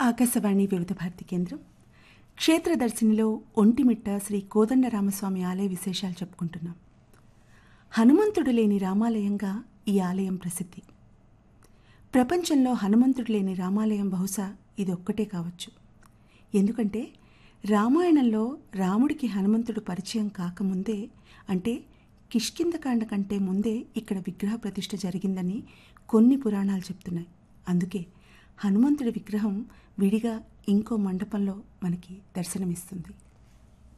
ఆకాశవాణి వివిధ భారతి కేంద్రం క్షేత్రదర్శినిలో ఒంటిమిట్ట శ్రీ కోదండరామస్వామి ఆలయ విశేషాలు చెప్పుకుంటున్నాం హనుమంతుడు లేని రామాలయంగా ఈ ఆలయం ప్రసిద్ధి ప్రపంచంలో హనుమంతుడు లేని రామాలయం బహుశా ఇది ఒక్కటే కావచ్చు ఎందుకంటే రామాయణంలో రాముడికి హనుమంతుడు పరిచయం కాకముందే అంటే కిష్కిందకాండ కంటే ముందే ఇక్కడ విగ్రహ ప్రతిష్ఠ జరిగిందని కొన్ని పురాణాలు చెప్తున్నాయి అందుకే హనుమంతుడి విగ్రహం విడిగా ఇంకో మండపంలో మనకి దర్శనమిస్తుంది